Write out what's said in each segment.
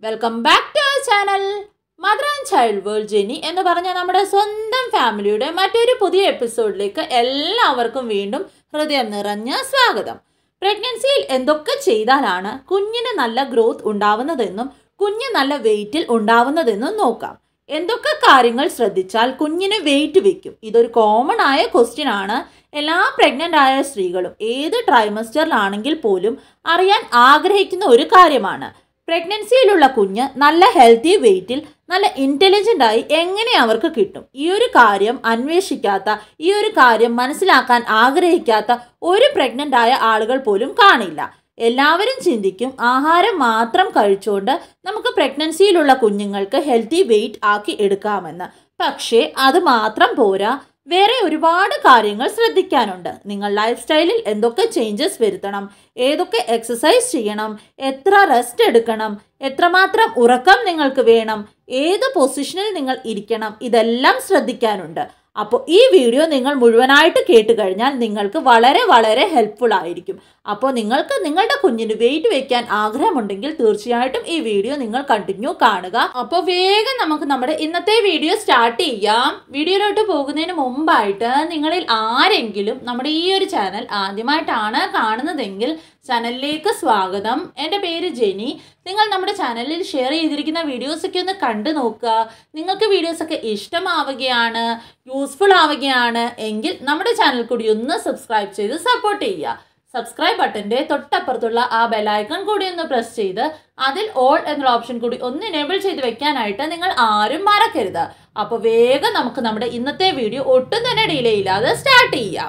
welcome back to our channel mother and child world Jeni എന്ന് പറഞ്ഞ നമ്മുടെ സ്വന്തം ഫാമിലിയുടെ മറ്റൊരു പുതിയ എപ്പിസോഡിലേക്ക് എല്ലാവർക്കും വീണ്ടും ഹൃദയം നിറഞ്ഞ സ്വാഗതം പ്രഗ്നൻസിയിൽ എന്തൊക്കെ ചെയ്താലാണ് കുഞ്ഞിന് നല്ല ഗ്രോത്ത് ഉണ്ടാവുന്നതെന്നും കുഞ്ഞ് നല്ല വെയിറ്റിൽ ഉണ്ടാവുന്നതെന്നും നോക്കാം എന്തൊക്കെ കാര്യങ്ങൾ ശ്രദ്ധിച്ചാൽ കുഞ്ഞിന് വെയിറ്റ് വെക്കും ഇതൊരു കോമൺ ആയ ക്വസ്റ്റ്യൻ ആണ് എല്ലാ പ്രഗ്നൻ്റ് ആയ സ്ത്രീകളും ഏത് ട്രൈമസ്റ്ററിലാണെങ്കിൽ പോലും അറിയാൻ ആഗ്രഹിക്കുന്ന ഒരു കാര്യമാണ് പ്രഗ്നൻസിയിലുള്ള കുഞ്ഞ് നല്ല ഹെൽത്തി വെയിറ്റിൽ നല്ല ഇൻ്റലിജൻ്റ് ആയി എങ്ങനെ അവർക്ക് കിട്ടും ഈ ഒരു കാര്യം അന്വേഷിക്കാത്ത ഈ ഒരു കാര്യം മനസ്സിലാക്കാൻ ആഗ്രഹിക്കാത്ത ഒരു പ്രഗ്നൻ്റ് ആയ ആളുകൾ പോലും കാണില്ല എല്ലാവരും ചിന്തിക്കും ആഹാരം മാത്രം കഴിച്ചുകൊണ്ട് നമുക്ക് പ്രഗ്നൻസിയിലുള്ള കുഞ്ഞുങ്ങൾക്ക് ഹെൽത്തി വെയിറ്റ് ആക്കി എടുക്കാമെന്ന് പക്ഷേ അത് മാത്രം പോരാ വേറെ ഒരുപാട് കാര്യങ്ങൾ ശ്രദ്ധിക്കാനുണ്ട് നിങ്ങൾ ലൈഫ് സ്റ്റൈലിൽ എന്തൊക്കെ ചേഞ്ചസ് വരുത്തണം ഏതൊക്കെ എക്സസൈസ് ചെയ്യണം എത്ര റെസ്റ്റ് എടുക്കണം എത്രമാത്രം ഉറക്കം നിങ്ങൾക്ക് വേണം ഏത് പൊസിഷനിൽ നിങ്ങൾ ഇരിക്കണം ഇതെല്ലാം ശ്രദ്ധിക്കാനുണ്ട് അപ്പോൾ ഈ വീഡിയോ നിങ്ങൾ മുഴുവനായിട്ട് കേട്ട് കഴിഞ്ഞാൽ നിങ്ങൾക്ക് വളരെ വളരെ ഹെൽപ്ഫുൾ ആയിരിക്കും അപ്പോൾ നിങ്ങൾക്ക് നിങ്ങളുടെ കുഞ്ഞിന് വെയിറ്റ് വെക്കാൻ ആഗ്രഹമുണ്ടെങ്കിൽ തീർച്ചയായിട്ടും ഈ വീഡിയോ നിങ്ങൾ കണ്ടിന്യൂ കാണുക അപ്പോൾ വേഗം നമുക്ക് നമ്മുടെ ഇന്നത്തെ വീഡിയോ സ്റ്റാർട്ട് ചെയ്യാം വീഡിയോയിലോട്ട് പോകുന്നതിന് മുമ്പായിട്ട് നിങ്ങളിൽ ആരെങ്കിലും നമ്മുടെ ഈ ഒരു ചാനൽ ആദ്യമായിട്ടാണ് കാണുന്നതെങ്കിൽ ചാനലിലേക്ക് സ്വാഗതം എൻ്റെ പേര് ജെനി നിങ്ങൾ നമ്മുടെ ചാനലിൽ ഷെയർ ചെയ്തിരിക്കുന്ന വീഡിയോസൊക്കെ ഒന്ന് കണ്ടു നോക്കുക നിങ്ങൾക്ക് വീഡിയോസൊക്കെ ഇഷ്ടമാവുകയാണ് യൂസ്ഫുൾ ആവുകയാണ് എങ്കിൽ നമ്മുടെ ചാനൽ കൂടി ഒന്ന് സബ്സ്ക്രൈബ് ചെയ്ത് സപ്പോർട്ട് ചെയ്യുക സബ്സ്ക്രൈബ് ബട്ടൻ്റെ തൊട്ടപ്പുറത്തുള്ള ആ ബെലൈക്കൺ കൂടി ഒന്ന് പ്രസ് ചെയ്ത് അതിൽ ഓൾ എന്നുള്ള ഓപ്ഷൻ കൂടി ഒന്ന് എനേബിൾ ചെയ്ത് വെക്കാനായിട്ട് നിങ്ങൾ ആരും മറക്കരുത് അപ്പോൾ വേഗം നമുക്ക് നമ്മുടെ ഇന്നത്തെ വീഡിയോ ഒട്ടും തന്നെ ഡിലേ ഇല്ലാതെ സ്റ്റാർട്ട് ചെയ്യാം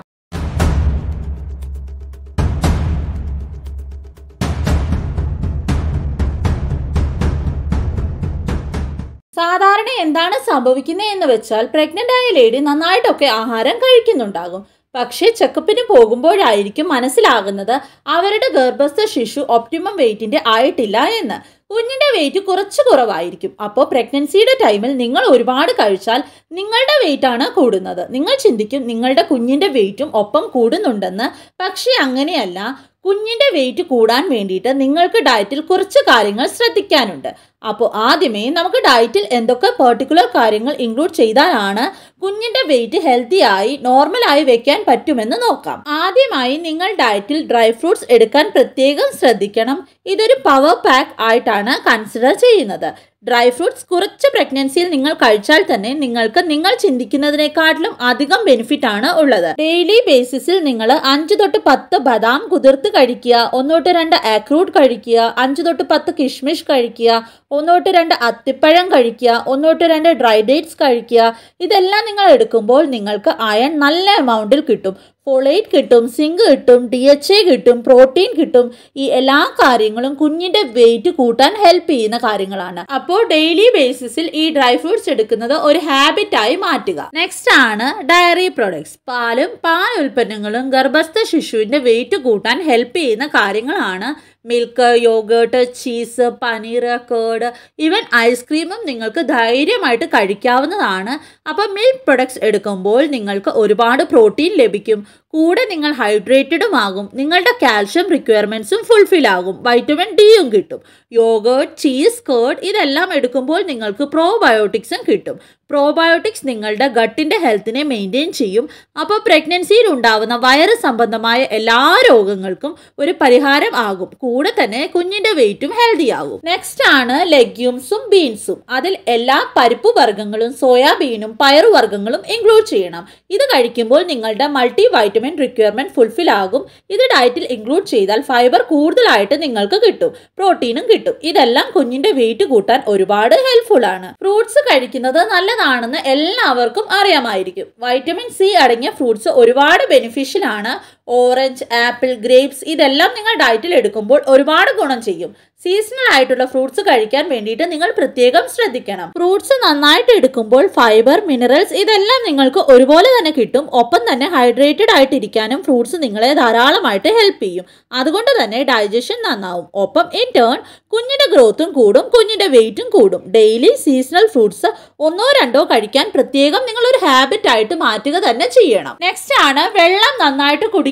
സാധാരണ എന്താണ് സംഭവിക്കുന്നത് എന്ന് വെച്ചാൽ പ്രഗ്നൻ്റ് ആയ ലേഡി നന്നായിട്ടൊക്കെ ആഹാരം കഴിക്കുന്നുണ്ടാകും പക്ഷേ ചെക്കപ്പിന് പോകുമ്പോഴായിരിക്കും മനസ്സിലാകുന്നത് അവരുടെ ഗർഭസ്ഥ ശിശു ഒപ്റ്റിമം വെയിറ്റിന്റെ ആയിട്ടില്ല എന്ന് കുഞ്ഞിന്റെ വെയിറ്റ് കുറച്ച് കുറവായിരിക്കും അപ്പോൾ പ്രഗ്നൻസിയുടെ ടൈമിൽ നിങ്ങൾ ഒരുപാട് കഴിച്ചാൽ നിങ്ങളുടെ വെയിറ്റ് ആണ് കൂടുന്നത് നിങ്ങൾ ചിന്തിക്കും നിങ്ങളുടെ കുഞ്ഞിന്റെ വെയിറ്റും ഒപ്പം കൂടുന്നുണ്ടെന്ന് പക്ഷേ അങ്ങനെയല്ല കുഞ്ഞിന്റെ വെയിറ്റ് കൂടാൻ വേണ്ടിയിട്ട് നിങ്ങൾക്ക് ഡയറ്റിൽ കുറച്ച് കാര്യങ്ങൾ ശ്രദ്ധിക്കാനുണ്ട് അപ്പോൾ ആദ്യമേ നമുക്ക് ഡയറ്റിൽ എന്തൊക്കെ പെർട്ടിക്കുലർ കാര്യങ്ങൾ ഇൻക്ലൂഡ് ചെയ്താലാണ് കുഞ്ഞിന്റെ വെയിറ്റ് ഹെൽത്തി ആയി നോർമലായി വെക്കാൻ പറ്റുമെന്ന് നോക്കാം ആദ്യമായി നിങ്ങൾ ഡയറ്റിൽ ഡ്രൈ ഫ്രൂട്ട്സ് എടുക്കാൻ പ്രത്യേകം ശ്രദ്ധിക്കണം ഇതൊരു പവർ പാക്ക് ആയിട്ടാണ് കൺസിഡർ ചെയ്യുന്നത് ഡ്രൈ ഫ്രൂട്ട്സ് കുറച്ച് പ്രഗ്നൻസിയിൽ നിങ്ങൾ കഴിച്ചാൽ തന്നെ നിങ്ങൾക്ക് നിങ്ങൾ ചിന്തിക്കുന്നതിനേക്കാട്ടിലും അധികം ബെനിഫിറ്റ് ആണ് ഉള്ളത് ഡെയിലി ബേസിസിൽ നിങ്ങൾ അഞ്ച് തൊട്ട് പത്ത് ബദാം കുതിർത്ത് കഴിക്കുക ഒന്നോട്ട് രണ്ട് ആക്രൂട്ട് കഴിക്കുക അഞ്ച് തൊട്ട് പത്ത് കിഷ്മിഷ് കഴിക്കുക ഒന്നോട്ട് രണ്ട് അത്തിപ്പഴം കഴിക്കുക ഒന്നോട്ട് രണ്ട് ഡ്രൈ ഡേറ്റ്സ് കഴിക്കുക ഇതെല്ലാം നിങ്ങൾ എടുക്കുമ്പോൾ നിങ്ങൾക്ക് അയൺ നല്ല എമൗണ്ടിൽ കിട്ടും ഫോളേറ്റ് കിട്ടും സിങ്ക് കിട്ടും ഡി എച്ച് എ കിട്ടും പ്രോട്ടീൻ കിട്ടും ഈ എല്ലാ കാര്യങ്ങളും കുഞ്ഞിന്റെ വെയിറ്റ് കൂട്ടാൻ ഹെൽപ്പ് ചെയ്യുന്ന കാര്യങ്ങളാണ് അപ്പോൾ ഡെയിലി ബേസിസിൽ ഈ ഡ്രൈ ഫ്രൂട്ട്സ് എടുക്കുന്നത് ഒരു ഹാബിറ്റായി മാറ്റുക നെക്സ്റ്റ് ആണ് ഡയറി പ്രൊഡക്ട്സ് പാലും പാൽ ഉൽപ്പന്നങ്ങളും ഗർഭസ്ഥ ശിശുവിന്റെ വെയിറ്റ് കൂട്ടാൻ ഹെൽപ്പ് ചെയ്യുന്ന കാര്യങ്ങളാണ് milk yogurt cheese paneer curd even ഐസ്ക്രീമും നിങ്ങൾക്ക് ധൈര്യമായിട്ട് കഴിക്കാവുന്നതാണ് അപ്പോൾ മിൽക്ക് പ്രൊഡക്ട്സ് എടുക്കുമ്പോൾ നിങ്ങൾക്ക് ഒരുപാട് പ്രോട്ടീൻ ലഭിക്കും കൂടെ നിങ്ങൾ ഹൈഡ്രേറ്റഡും ആകും നിങ്ങളുടെ കാൽഷ്യം റിക്വയർമെൻറ്റ്സും ഫുൾഫിൽ ആകും വൈറ്റമിൻ ഡിയും കിട്ടും യോഗേർട്ട് ചീസ് കേർഡ് ഇതെല്ലാം എടുക്കുമ്പോൾ നിങ്ങൾക്ക് പ്രോബയോട്ടിക്സും കിട്ടും പ്രോബയോട്ടിക്സ് നിങ്ങളുടെ ഗട്ടിൻ്റെ ഹെൽത്തിനെ മെയിൻറ്റെയിൻ ചെയ്യും അപ്പോൾ പ്രഗ്നൻസിയിൽ ഉണ്ടാവുന്ന വയറ് സംബന്ധമായ എല്ലാ രോഗങ്ങൾക്കും ഒരു പരിഹാരം ആകും കൂടെ തന്നെ കുഞ്ഞിൻ്റെ വെയിറ്റും ഹെൽത്തി ആകും നെക്സ്റ്റ് ആണ് ലെഗ്യൂംസും ബീൻസും അതിൽ എല്ലാ പരിപ്പ് വർഗ്ഗങ്ങളും സോയാബീനും പയറുവർഗ്ഗങ്ങളും ഇൻക്ലൂഡ് ചെയ്യണം ഇത് കഴിക്കുമ്പോൾ നിങ്ങളുടെ മൾട്ടി വൈറ്റമിൻ റിക്വയർമെന്റ് ഫുൾഫിൽ ആകും ഇത് ഡയറ്റിൽ ഇൻക്ലൂഡ് ചെയ്താൽ ഫൈബർ കൂടുതലായിട്ട് നിങ്ങൾക്ക് കിട്ടും പ്രോട്ടീനും കിട്ടും ഇതെല്ലാം കുഞ്ഞിന്റെ വെയിറ്റ് കൂട്ടാൻ ഒരുപാട് ഹെൽപ്ഫുൾ ആണ് ഫ്രൂട്ട്സ് കഴിക്കുന്നത് നല്ലതാണെന്ന് എല്ലാവർക്കും അറിയാമായിരിക്കും വൈറ്റമിൻ സി അടങ്ങിയ ഫ്രൂട്ട്സ് ഒരുപാട് ബെനിഫിഷ്യൽ ആണ് ഓറഞ്ച് ആപ്പിൾ ഗ്രേപ്സ് ഇതെല്ലാം നിങ്ങൾ ഡയറ്റിൽ എടുക്കുമ്പോൾ ഒരുപാട് ഗുണം ചെയ്യും സീസണൽ ആയിട്ടുള്ള ഫ്രൂട്ട്സ് കഴിക്കാൻ വേണ്ടിയിട്ട് നിങ്ങൾ പ്രത്യേകം ശ്രദ്ധിക്കണം ഫ്രൂട്ട്സ് നന്നായിട്ട് എടുക്കുമ്പോൾ ഫൈബർ മിനറൽസ് ഇതെല്ലാം നിങ്ങൾക്ക് ഒരുപോലെ തന്നെ കിട്ടും ഒപ്പം തന്നെ ഹൈഡ്രേറ്റഡ് ആയിട്ടിരിക്കാനും ഫ്രൂട്ട്സ് നിങ്ങളെ ധാരാളമായിട്ട് ഹെൽപ്പ് ചെയ്യും അതുകൊണ്ട് തന്നെ ഡൈജഷൻ നന്നാവും ഒപ്പം ഇൻ ടേൺ കുഞ്ഞിന്റെ ഗ്രോത്തും കൂടും കുഞ്ഞിന്റെ വെയിറ്റും കൂടും ഡെയിലി സീസണൽ ഫ്രൂട്ട്സ് ഒന്നോ രണ്ടോ കഴിക്കാൻ പ്രത്യേകം നിങ്ങൾ ഒരു ഹാബിറ്റ് ആയിട്ട് മാറ്റുക തന്നെ ചെയ്യണം നെക്സ്റ്റ് ആണ് വെള്ളം നന്നായിട്ട് കുടിക്കുക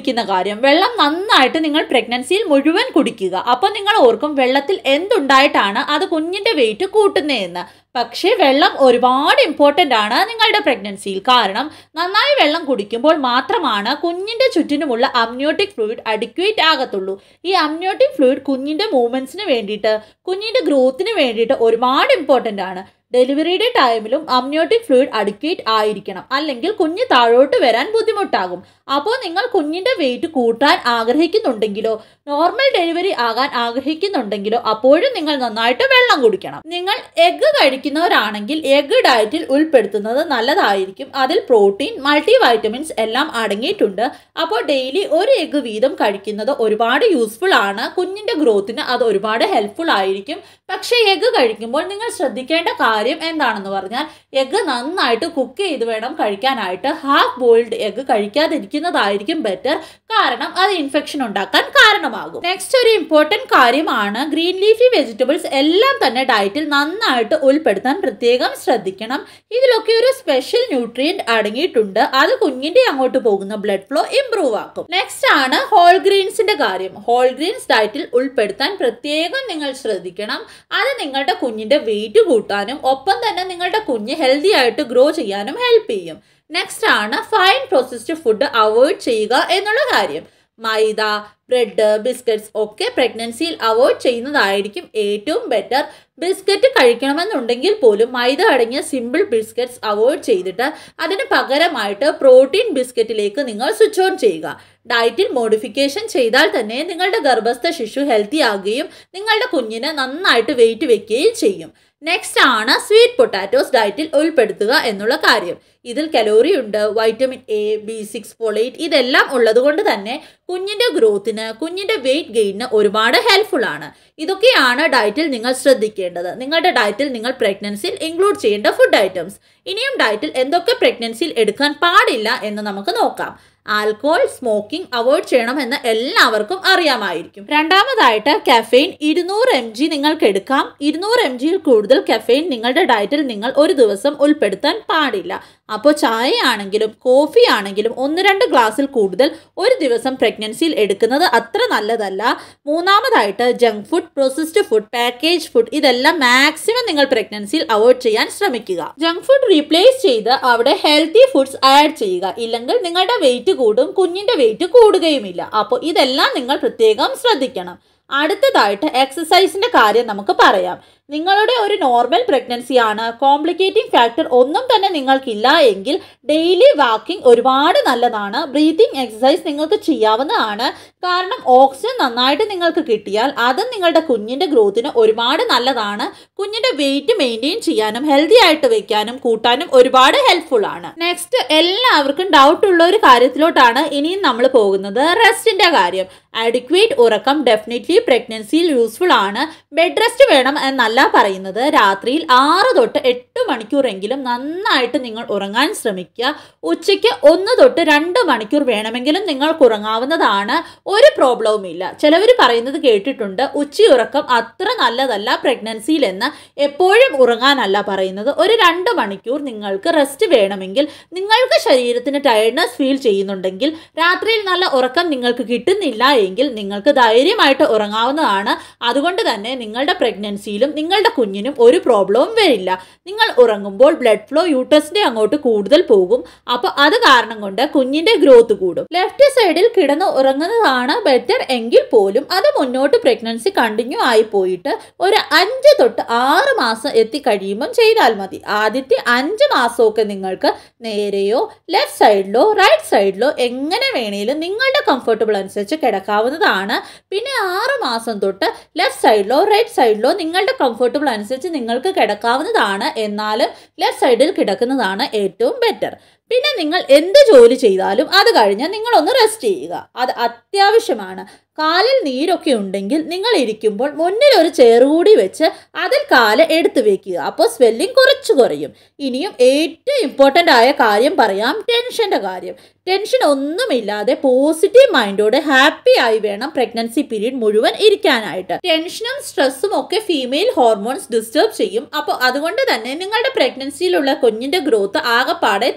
കുടിക്കുന്ന കാര്യം വെള്ളം നന്നായിട്ട് നിങ്ങൾ പ്രഗ്നൻസിയിൽ മുഴുവൻ കുടിക്കുക അപ്പോൾ നിങ്ങൾ ഓർക്കും വെള്ളത്തിൽ എന്തുണ്ടായിട്ടാണ് അത് കുഞ്ഞിന്റെ വെയിറ്റ് കൂട്ടുന്നതെന്ന് പക്ഷേ വെള്ളം ഒരുപാട് ഇമ്പോർട്ടൻ്റ് ആണ് നിങ്ങളുടെ പ്രഗ്നൻസിയിൽ കാരണം നന്നായി വെള്ളം കുടിക്കുമ്പോൾ മാത്രമാണ് കുഞ്ഞിന്റെ ചുറ്റിനുമുള്ള അമ്നിയോട്ടിക് ഫ്ലൂയിഡ് അഡിക്വേറ്റ് ആകത്തുള്ളൂ ഈ അമ്നിയോട്ടിക് ഫ്ലൂയിഡ് കുഞ്ഞിന്റെ മൂവ്മെന്റ്സിന് വേണ്ടിയിട്ട് കുഞ്ഞിന്റെ ഗ്രോത്തിന് വേണ്ടിയിട്ട് ഒരുപാട് ഇമ്പോർട്ടൻ്റ് ആണ് ഡെലിവറിയുടെ ടൈമിലും അമ്നിയോട്ടിക് ഫ്ലൂയിഡ് അഡിക്വേറ്റ് ആയിരിക്കണം അല്ലെങ്കിൽ കുഞ്ഞ് താഴോട്ട് വരാൻ ബുദ്ധിമുട്ടാകും അപ്പോൾ നിങ്ങൾ കുഞ്ഞിന്റെ വെയിറ്റ് കൂട്ടാൻ ആഗ്രഹിക്കുന്നുണ്ടെങ്കിലോ നോർമൽ ഡെലിവറി ആകാൻ ആഗ്രഹിക്കുന്നുണ്ടെങ്കിലോ അപ്പോഴും നിങ്ങൾ നന്നായിട്ട് വെള്ളം കുടിക്കണം നിങ്ങൾ എഗ്ഗ് കഴിക്കുന്നവരാണെങ്കിൽ എഗ്ഗ് ഡയറ്റിൽ ഉൾപ്പെടുത്തുന്നത് നല്ലതായിരിക്കും അതിൽ പ്രോട്ടീൻ മൾട്ടി വൈറ്റമിൻസ് എല്ലാം അടങ്ങിയിട്ടുണ്ട് അപ്പോൾ ഡെയിലി ഒരു എഗ്ഗ് വീതം കഴിക്കുന്നത് ഒരുപാട് യൂസ്ഫുൾ ആണ് കുഞ്ഞിന്റെ ഗ്രോത്തിന് അത് ഒരുപാട് ഹെൽപ്ഫുൾ ആയിരിക്കും പക്ഷേ എഗ്ഗ് കഴിക്കുമ്പോൾ നിങ്ങൾ ശ്രദ്ധിക്കേണ്ട കാര്യം എന്താണെന്ന് പറഞ്ഞാൽ എഗ്ഗ് നന്നായിട്ട് കുക്ക് ചെയ്ത് വേണം കഴിക്കാനായിട്ട് ഹാഫ് ബോയിൽഡ് എഗ്ഗ് കഴിക്കാതിരിക്കുന്നതായിരിക്കും ബെറ്റർ കാരണം അത് ഇൻഫെക്ഷൻ ഉണ്ടാക്കാൻ കാരണമാകും നെക്സ്റ്റ് ഒരു ഇമ്പോർട്ടൻറ്റ് കാര്യമാണ് ഗ്രീൻ ലീഫി വെജിറ്റബിൾസ് എല്ലാം തന്നെ ഡയറ്റിൽ നന്നായിട്ട് ഉൾപ്പെടുത്താൻ പ്രത്യേകം ശ്രദ്ധിക്കണം ഇതിലൊക്കെ ഒരു സ്പെഷ്യൽ ന്യൂട്രിയന്റ് അടങ്ങിയിട്ടുണ്ട് അത് കുഞ്ഞിന്റെ അങ്ങോട്ട് പോകുന്ന ബ്ലഡ് ഫ്ലോ ഇംപ്രൂവ് ആക്കും നെക്സ്റ്റ് ആണ് ഹോൾ ഗ്രീൻസിന്റെ കാര്യം ഹോൾ ഗ്രീൻസ് ഡയറ്റിൽ ഉൾപ്പെടുത്താൻ പ്രത്യേകം നിങ്ങൾ ശ്രദ്ധിക്കണം അത് നിങ്ങളുടെ കുഞ്ഞിന്റെ വെയിറ്റ് കൂട്ടാനും ഒപ്പം തന്നെ നിങ്ങളുടെ കുഞ്ഞ് ഹെൽത്തി ആയിട്ട് ഗ്രോ ചെയ്യാനും ഹെൽപ്പ് ചെയ്യും നെക്സ്റ്റ് ആണ് ഫൈൻ പ്രോസസ്ഡ് ഫുഡ് അവോയ്ഡ് ചെയ്യുക എന്നുള്ള കാര്യം മൈദ ബ്രെഡ് ബിസ്ക്കറ്റ്സ് ഒക്കെ പ്രഗ്നൻസിയിൽ അവോയ്ഡ് ചെയ്യുന്നതായിരിക്കും ഏറ്റവും ബെറ്റർ ബിസ്ക്കറ്റ് കഴിക്കണമെന്നുണ്ടെങ്കിൽ പോലും മൈദ അടങ്ങിയ സിമ്പിൾ ബിസ്ക്കറ്റ്സ് അവോയ്ഡ് ചെയ്തിട്ട് അതിന് പകരമായിട്ട് പ്രോട്ടീൻ ബിസ്ക്കറ്റിലേക്ക് നിങ്ങൾ സ്വിച്ച് ഓൺ ചെയ്യുക ഡയറ്റിൽ മോഡിഫിക്കേഷൻ ചെയ്താൽ തന്നെ നിങ്ങളുടെ ഗർഭസ്ഥ ശിശു ഹെൽത്തി ആകുകയും നിങ്ങളുടെ കുഞ്ഞിന് നന്നായിട്ട് വെയിറ്റ് വെക്കുകയും ചെയ്യും നെക്സ്റ്റ് ആണ് സ്വീറ്റ് പൊട്ടാറ്റോസ് ഡയറ്റിൽ ഉൾപ്പെടുത്തുക എന്നുള്ള കാര്യം ഇതിൽ കലോറി ഉണ്ട് vitamin A B six folate ഇതെല്ലാം ഉള്ളതുകൊണ്ട് തന്നെ കുഞ്ഞിന്റെ ഗ്രോത്തിന് കുഞ്ഞിന്റെ വെയിറ്റ് ഗെയിനിന് ഒരുപാട് ഹെൽപ്ഫുൾ ആണ് ഇതൊക്കെയാണ് ഡയറ്റിൽ നിങ്ങൾ ശ്രദ്ധിക്കേണ്ടത് നിങ്ങളുടെ ഡയറ്റിൽ നിങ്ങൾ പ്രഗ്നൻസിയിൽ ഇൻക്ലൂഡ് ചെയ്യേണ്ട ഫുഡ് ഐറ്റംസ് ഇനിയും ഡയറ്റിൽ എന്തൊക്കെ പ്രഗ്നൻസിയിൽ എടുക്കാൻ പാടില്ല എന്ന് നമുക്ക് നോക്കാം ആൽക്കോഹോൾ സ്മോക്കിംഗ് അവോയ്ഡ് ചെയ്യണമെന്ന് എല്ലാവർക്കും അറിയാമായിരിക്കും രണ്ടാമതായിട്ട് കഫെയിൻ ഇരുന്നൂറ് എം ജി നിങ്ങൾക്ക് എടുക്കാം ഇരുന്നൂറ് എം ജിയിൽ കൂടുതൽ കഫെയിൻ നിങ്ങളുടെ ഡയറ്റിൽ നിങ്ങൾ ഒരു ദിവസം ഉൾപ്പെടുത്താൻ പാടില്ല അപ്പോൾ ചായ ആണെങ്കിലും കോഫി ആണെങ്കിലും ഒന്ന് രണ്ട് ഗ്ലാസ്സിൽ കൂടുതൽ ഒരു ദിവസം പ്രഗ്നൻസിയിൽ എടുക്കുന്നത് അത്ര നല്ലതല്ല മൂന്നാമതായിട്ട് junk food processed food package food ഇതെല്ലാം മാക്സിമം നിങ്ങൾ പ്രഗ്നൻസിയിൽ അവോയ്ഡ് ചെയ്യാൻ ശ്രമിക്കുക ജങ്ക് ഫുഡ് റീപ്ലേസ് ചെയ്ത് അവിടെ ഹെൽത്തി ഫുഡ്സ് ആഡ് ചെയ്യുക ഇല്ലെങ്കിൽ നിങ്ങളുടെ വെയിറ്റ് കൂടും കുഞ്ഞിന്റെ വെയിറ്റ് കൂടുകയുമില്ല അപ്പോൾ ഇതെല്ലാം നിങ്ങൾ പ്രത്യേകം ശ്രദ്ധിക്കണം അടുത്തതായിട്ട് എക്സസൈസിന്റെ കാര്യം നമുക്ക് പറയാം നിങ്ങളുടെ ഒരു നോർമൽ പ്രഗ്നൻസി ആണ് കോംപ്ലിക്കേറ്റിംഗ് ഫാക്ടർ ഒന്നും തന്നെ നിങ്ങൾക്കില്ല എങ്കിൽ ഡെയിലി വാക്കിംഗ് ഒരുപാട് നല്ലതാണ് ബ്രീതിങ് എക്സസൈസ് നിങ്ങൾക്ക് ചെയ്യാവുന്നതാണ് കാരണം ഓക്സിജൻ നന്നായിട്ട് നിങ്ങൾക്ക് കിട്ടിയാൽ അത് നിങ്ങളുടെ കുഞ്ഞിൻ്റെ ഗ്രോത്തിന് ഒരുപാട് നല്ലതാണ് കുഞ്ഞിൻ്റെ വെയിറ്റ് മെയിൻറ്റെയിൻ ചെയ്യാനും ഹെൽത്തി ആയിട്ട് വെക്കാനും കൂട്ടാനും ഒരുപാട് ഹെൽപ്ഫുൾ ആണ് നെക്സ്റ്റ് എല്ലാവർക്കും ഡൗട്ട് ഉള്ള ഒരു കാര്യത്തിലോട്ടാണ് ഇനിയും നമ്മൾ പോകുന്നത് റെസ്റ്റിൻ്റെ കാര്യം അഡിക്വേറ്റ് ഉറക്കം ഡെഫിനറ്റ്ലി പ്രഗ്നൻസിയിൽ യൂസ്ഫുൾ ആണ് ബെഡ് റെസ്റ്റ് വേണം എന്നല്ല പറയുന്നത് രാത്രിയിൽ ആറ് തൊട്ട് എട്ട് മണിക്കൂറെങ്കിലും നന്നായിട്ട് നിങ്ങൾ ഉറങ്ങാൻ ശ്രമിക്കുക ഉച്ചയ്ക്ക് ഒന്ന് തൊട്ട് രണ്ട് മണിക്കൂർ വേണമെങ്കിലും നിങ്ങൾക്ക് ഉറങ്ങാവുന്നതാണ് ഒരു പ്രോബ്ലവും ഇല്ല ചിലവർ പറയുന്നത് കേട്ടിട്ടുണ്ട് ഉച്ചയുറക്കം അത്ര നല്ലതല്ല പ്രഗ്നൻസിയിൽ എന്ന് എപ്പോഴും ഉറങ്ങാനല്ല പറയുന്നത് ഒരു രണ്ട് മണിക്കൂർ നിങ്ങൾക്ക് റെസ്റ്റ് വേണമെങ്കിൽ നിങ്ങൾക്ക് ശരീരത്തിന് ടയർഡ്നെസ് ഫീൽ ചെയ്യുന്നുണ്ടെങ്കിൽ രാത്രിയിൽ നല്ല ഉറക്കം നിങ്ങൾക്ക് കിട്ടുന്നില്ല എങ്കിൽ നിങ്ങൾക്ക് ധൈര്യമായിട്ട് ഉറങ്ങാവുന്നതാണ് അതുകൊണ്ട് തന്നെ നിങ്ങളുടെ പ്രഗ്നൻസിയിലും നിങ്ങളുടെ കുഞ്ഞിനും ഒരു പ്രോബ്ലവും വരില്ല നിങ്ങൾ ഉറങ്ങുമ്പോൾ ബ്ലഡ് ഫ്ലോ യൂട്ടസിന്റെ അങ്ങോട്ട് കൂടുതൽ പോകും അപ്പോൾ അത് കാരണം കൊണ്ട് കുഞ്ഞിന്റെ ഗ്രോത്ത് കൂടും ലെഫ്റ്റ് സൈഡിൽ കിടന്ന് ഉറങ്ങുന്നതാണ് ബെറ്റർ എങ്കിൽ പോലും അത് മുന്നോട്ട് പ്രഗ്നൻസി കണ്ടിന്യൂ ആയി പോയിട്ട് ഒരു അഞ്ച് തൊട്ട് ആറ് മാസം എത്തിക്കഴിയുമ്പം ചെയ്താൽ മതി ആദ്യത്തെ അഞ്ച് മാസമൊക്കെ നിങ്ങൾക്ക് നേരെയോ ലെഫ്റ്റ് സൈഡിലോ റൈറ്റ് സൈഡിലോ എങ്ങനെ വേണേലും നിങ്ങളുടെ കംഫർട്ടബിൾ അനുസരിച്ച് കിടക്കാവുന്നതാണ് പിന്നെ ആറ് മാസം തൊട്ട് ലെഫ്റ്റ് സൈഡിലോ റൈറ്റ് സൈഡിലോ നിങ്ങളുടെ കംഫർട്ടബിൾ അനുസരിച്ച് നിങ്ങൾക്ക് കിടക്കാവുന്നതാണ് എന്നാലും ലെഫ്റ്റ് സൈഡിൽ കിടക്കുന്നതാണ് ഏറ്റവും ബെറ്റർ പിന്നെ നിങ്ങൾ എന്ത് ജോലി ചെയ്താലും അത് കഴിഞ്ഞ് നിങ്ങളൊന്ന് റെസ്റ്റ് ചെയ്യുക അത് അത്യാവശ്യമാണ് കാലിൽ നീരൊക്കെ ഉണ്ടെങ്കിൽ നിങ്ങൾ ഇരിക്കുമ്പോൾ മുന്നിൽ ഒരു ചെയർ കൂടി വെച്ച് അതിൽ കാല് എടുത്തു വെക്കുക അപ്പോൾ സ്വെല്ലിംഗ് കുറച്ച് കുറയും ഇനിയും ഏറ്റവും ഇമ്പോർട്ടൻ്റ് ആയ കാര്യം പറയാം ടെൻഷൻ്റെ കാര്യം ടെൻഷൻ ഒന്നുമില്ലാതെ പോസിറ്റീവ് മൈൻഡോടെ ഹാപ്പി ആയി വേണം പ്രഗ്നൻസി പീരീഡ് മുഴുവൻ ഇരിക്കാനായിട്ട് ടെൻഷനും സ്ട്രെസ്സും ഒക്കെ ഫീമെയിൽ ഹോർമോൺസ് ഡിസ്റ്റർബ് ചെയ്യും അപ്പോൾ അതുകൊണ്ട് തന്നെ നിങ്ങളുടെ പ്രഗ്നൻസിയിലുള്ള കുഞ്ഞിന്റെ ഗ്രോത്ത് ആകെപ്പാടെ താളപ്പെടും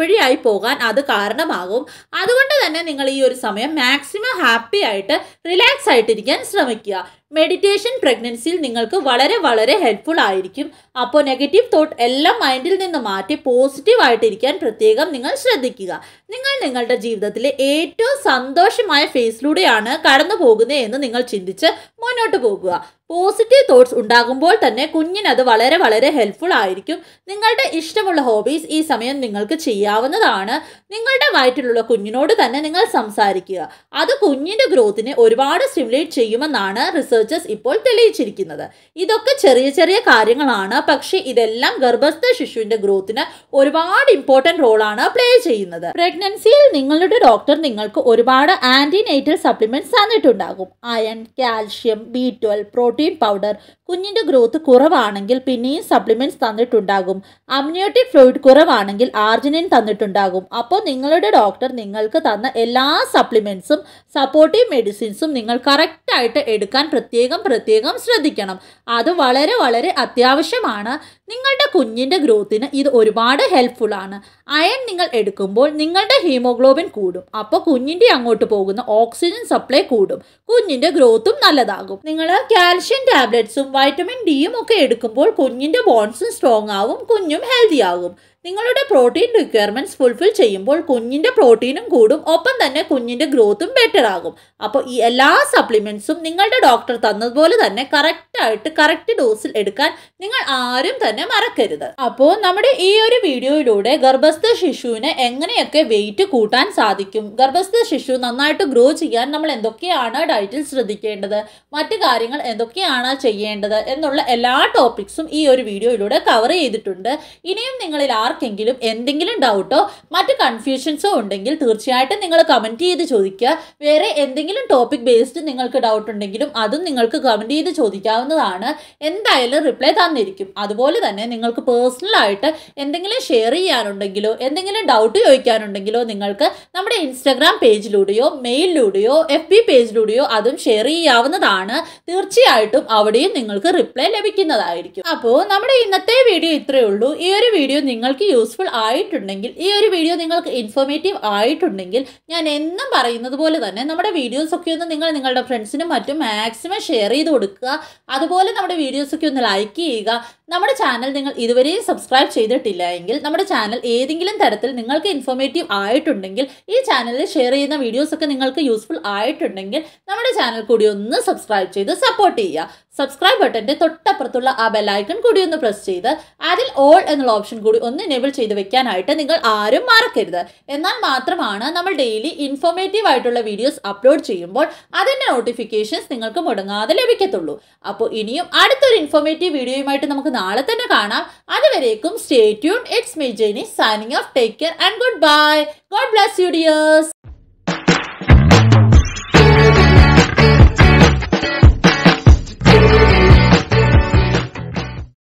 തലവഴിയായി പോകാൻ അത് കാരണമാകും അതുകൊണ്ട് തന്നെ നിങ്ങൾ ഈ ഒരു സമയം മാക്സിമം ഹാപ്പി ആയിട്ട് റിലാക്സ് ആയിട്ടിരിക്കാൻ ശ്രമിക്കുക മെഡിറ്റേഷൻ പ്രഗ്നൻസിയിൽ നിങ്ങൾക്ക് വളരെ വളരെ ഹെൽപ്ഫുൾ ആയിരിക്കും അപ്പോൾ നെഗറ്റീവ് തോട്ട് എല്ലാം മൈൻഡിൽ നിന്ന് മാറ്റി പോസിറ്റീവ് ആയിട്ടിരിക്കാൻ പ്രത്യേകം നിങ്ങൾ ശ്രദ്ധിക്കുക നിങ്ങൾ നിങ്ങളുടെ ജീവിതത്തിലെ ഏറ്റവും സന്തോഷമായ ഫേസിലൂടെയാണ് കടന്നു പോകുന്നത് എന്ന് നിങ്ങൾ ചിന്തിച്ച് മുന്നോട്ട് പോകുക പോസിറ്റീവ് തോട്ട്സ് ഉണ്ടാകുമ്പോൾ തന്നെ കുഞ്ഞിനത് വളരെ വളരെ ഹെൽപ്ഫുൾ ആയിരിക്കും നിങ്ങളുടെ ഇഷ്ടമുള്ള ഹോബീസ് ഈ സമയം നിങ്ങൾക്ക് ചെയ്യാവുന്നതാണ് നിങ്ങളുടെ വയറ്റിലുള്ള കുഞ്ഞിനോട് തന്നെ നിങ്ങൾ സംസാരിക്കുക അത് കുഞ്ഞിന്റെ ഗ്രോത്തിനെ ഒരുപാട് സ്റ്റിമുലേറ്റ് ചെയ്യുമെന്നാണ് റിസർച്ചേഴ്സ് ഇപ്പോൾ തെളിയിച്ചിരിക്കുന്നത് ഇതൊക്കെ ചെറിയ ചെറിയ കാര്യങ്ങളാണ് പക്ഷേ ഇതെല്ലാം ഗർഭസ്ഥ ശിശുവിന്റെ ഗ്രോത്തിന് ഒരുപാട് ഇമ്പോർട്ടന്റ് റോളാണ് പ്ലേ ചെയ്യുന്നത് പ്രഗ്നൻസിയിൽ നിങ്ങളുടെ ഡോക്ടർ നിങ്ങൾക്ക് ഒരുപാട് ആന്റിനേറ്റൽ സപ്ലിമെന്റ്സ് തന്നിട്ടുണ്ടാകും iron calcium B twelve protein powder കുഞ്ഞിന്റെ ഗ്രോത്ത് കുറവാണെങ്കിൽ പിന്നെയും സപ്ലിമെന്റ്സ് തന്നിട്ടുണ്ടാകും അമ്നിയോട്ടിക് ഫ്ലൂയിഡ് കുറവാണെങ്കിൽ ആർജിനിൻ തന്നിട്ടുണ്ടാകും അപ്പോൾ നിങ്ങളുടെ ഡോക്ടർ നിങ്ങൾക്ക് തന്ന എല്ലാ സപ്ലിമെന്റ്സും സപ്പോർട്ടീവ് മെഡിസിൻസും നിങ്ങൾ കറക്റ്റായിട്ട് എടുക്കാൻ പ്രത്യേകം പ്രത്യേകം ശ്രദ്ധിക്കണം അത് വളരെ വളരെ അത്യാവശ്യമാണ് നിങ്ങളുടെ കുഞ്ഞിൻ്റെ ഗ്രോത്തിന് ഇത് ഒരുപാട് ഹെൽപ്ഫുൾ ആണ് അയൺ നിങ്ങൾ എടുക്കുമ്പോൾ നിങ്ങളുടെ ഹീമോഗ്ലോബിൻ കൂടും അപ്പോൾ കുഞ്ഞിൻ്റെ അങ്ങോട്ട് പോകുന്ന ഓക്സിജൻ സപ്ലൈ കൂടും കുഞ്ഞിൻ്റെ ഗ്രോത്തും നല്ലതാകും നിങ്ങൾ കാൽഷ്യം ടാബ്ലറ്റ്സും വൈറ്റമിൻ ഡിയും ഒക്കെ എടുക്കുമ്പോൾ കുഞ്ഞിൻ്റെ ബോൺസും സ്ട്രോങ് ആവും കുഞ്ഞും ഹെൽത്തി ആകും നിങ്ങളുടെ പ്രോട്ടീൻ റിക്വയർമെന്റ്സ് ഫുൾഫിൽ ചെയ്യുമ്പോൾ കുഞ്ഞിൻ്റെ പ്രോട്ടീനും കൂടും ഒപ്പം തന്നെ കുഞ്ഞിൻ്റെ ഗ്രോത്തും ബെറ്റർ ആകും അപ്പോൾ ഈ എല്ലാ സപ്ലിമെന്റ്സും നിങ്ങളുടെ ഡോക്ടർ തന്നതുപോലെ തന്നെ കറക്റ്റായിട്ട് കറക്റ്റ് ഡോസിൽ എടുക്കാൻ നിങ്ങൾ ആരും തന്നെ മറക്കരുത് അപ്പോൾ നമ്മുടെ ഈ ഒരു വീഡിയോയിലൂടെ ഗർഭസ്ഥ ശിശുവിന് എങ്ങനെയൊക്കെ വെയിറ്റ് കൂട്ടാൻ സാധിക്കും ഗർഭസ്ഥ ശിശു നന്നായിട്ട് ഗ്രോ ചെയ്യാൻ നമ്മൾ എന്തൊക്കെയാണ് ഡയറ്റിൽ ശ്രദ്ധിക്കേണ്ടത് മറ്റു കാര്യങ്ങൾ എന്തൊക്കെയാണ് ചെയ്യേണ്ടത് എന്നുള്ള എല്ലാ ടോപ്പിക്സും ഈ ഒരു വീഡിയോയിലൂടെ കവർ ചെയ്തിട്ടുണ്ട് ഇനിയും നിങ്ങളിൽ ആർക്കെങ്കിലും എന്തെങ്കിലും ഡൗട്ടോ മറ്റ് കൺഫ്യൂഷൻസോ ഉണ്ടെങ്കിൽ തീർച്ചയായിട്ടും നിങ്ങൾ കമൻറ്റ് ചെയ്ത് ചോദിക്കുക വേറെ എന്തെങ്കിലും ടോപ്പിക് ബേസ്ഡ് നിങ്ങൾക്ക് ഡൗട്ട് ഉണ്ടെങ്കിലും അതും നിങ്ങൾക്ക് കമൻറ്റ് ചെയ്ത് ചോദിക്കാവുന്നതാണ് എന്തായാലും റിപ്ലൈ തന്നിരിക്കും അതുപോലെ തന്നെ നിങ്ങൾക്ക് പേഴ്സണലായിട്ട് എന്തെങ്കിലും ഷെയർ ചെയ്യാനുണ്ടെങ്കിലോ എന്തെങ്കിലും ഡൗട്ട് ചോദിക്കാനുണ്ടെങ്കിലോ നിങ്ങൾക്ക് നമ്മുടെ ഇൻസ്റ്റാഗ്രാം പേജിലൂടെയോ മെയിലിലൂടെയോ എഫ് ബി പേജിലൂടെയോ അതും ഷെയർ ചെയ്യാവുന്നതാണ് തീർച്ചയായിട്ടും അവിടെയും നിങ്ങൾക്ക് റിപ്ലൈ ലഭിക്കുന്നതായിരിക്കും അപ്പോൾ നമ്മുടെ ഇന്നത്തെ വീഡിയോ ഇത്രയേ ഉള്ളൂ ഈ ഒരു വീഡിയോ നിങ്ങൾക്ക് യൂസ്ഫുൾ ആയിട്ടുണ്ടെങ്കിൽ ഈ ഒരു വീഡിയോ നിങ്ങൾക്ക് ഇൻഫോർമേറ്റീവ് ആയിട്ടുണ്ടെങ്കിൽ ഞാൻ എന്നും പറയുന്നത് പോലെ തന്നെ നമ്മുടെ വീഡിയോസ് ഒക്കെ ഒന്ന് നിങ്ങൾ നിങ്ങളുടെ ഫ്രണ്ട്സിനും മറ്റും മാക്സിമം ഷെയർ ചെയ്ത് കൊടുക്കുക അതുപോലെ നമ്മുടെ വീഡിയോസ് ഒക്കെ ഒന്ന് ലൈക്ക് ചെയ്യുക നമ്മുടെ ചാനൽ നിങ്ങൾ ഇതുവരെയും സബ്സ്ക്രൈബ് ചെയ്തിട്ടില്ല എങ്കിൽ നമ്മുടെ ചാനൽ ഏതെങ്കിലും തരത്തിൽ നിങ്ങൾക്ക് ഇൻഫോർമേറ്റീവ് ആയിട്ടുണ്ടെങ്കിൽ ഈ ചാനലിൽ ഷെയർ ചെയ്യുന്ന വീഡിയോസ് ഒക്കെ നിങ്ങൾക്ക് യൂസ്ഫുൾ ആയിട്ടുണ്ടെങ്കിൽ നമ്മുടെ ചാനൽ കൂടി ഒന്ന് സബ്സ്ക്രൈബ് ചെയ്ത് സപ്പോർട്ട് ചെയ്യുക സബ്സ്ക്രൈബ് ബട്ടന്റെ തൊട്ടപ്പുറത്തുള്ള ആ ബെല്ലൈക്കൺ കൂടി ഒന്ന് പ്രസ് ചെയ്ത് അതിൽ ഓൾ എന്നുള്ള ഓപ്ഷൻ കൂടി ഒന്ന് എനേബിൾ ചെയ്ത് വെക്കാനായിട്ട് നിങ്ങൾ ആരും മറക്കരുത് എന്നാൽ മാത്രമാണ് നമ്മൾ ഡെയിലി ഇൻഫോർമേറ്റീവ് ആയിട്ടുള്ള വീഡിയോസ് അപ്ലോഡ് ചെയ്യുമ്പോൾ അതിൻ്റെ നോട്ടിഫിക്കേഷൻസ് നിങ്ങൾക്ക് മുടങ്ങാതെ ലഭിക്കത്തുള്ളൂ അപ്പോൾ ഇനിയും അടുത്തൊരു ഇൻഫോർമേറ്റീവ് വീഡിയോയുമായിട്ട് നമുക്ക് നാളെ തന്നെ കാണാം അതുവരേക്കും stay tune it's me Jenny signing off take care and good bye God bless you dears